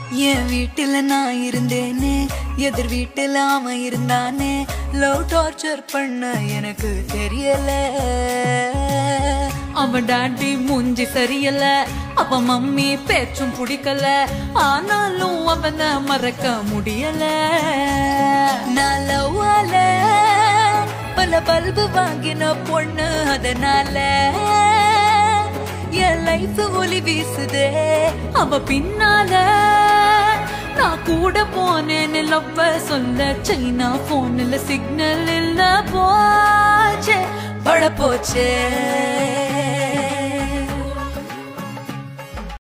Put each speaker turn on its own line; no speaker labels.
என் வீட்டுல நான் இருந்தேனே எதிர் வீட்டுல அவன் இருந்தானே லவ் டார்ச்சர் பண்ண எனக்கு தெரியல
அவன் டாடி மூஞ்சி சரியல அவ மம்மி பேச்சும் பிடிக்கல ஆனாலும் அவனை மறக்க முடியல
நான் லவ்வால பல பல்பு வாங்கின பொண்ணு அதனால என் லைஃப் ஒளி வீசுதே
அவ பின்னால நான் கூட போனேன்னு லவ்வ சொல்ல சைனா போன்ல சிக்னல் இல்ல போச்சே
பட போச்சே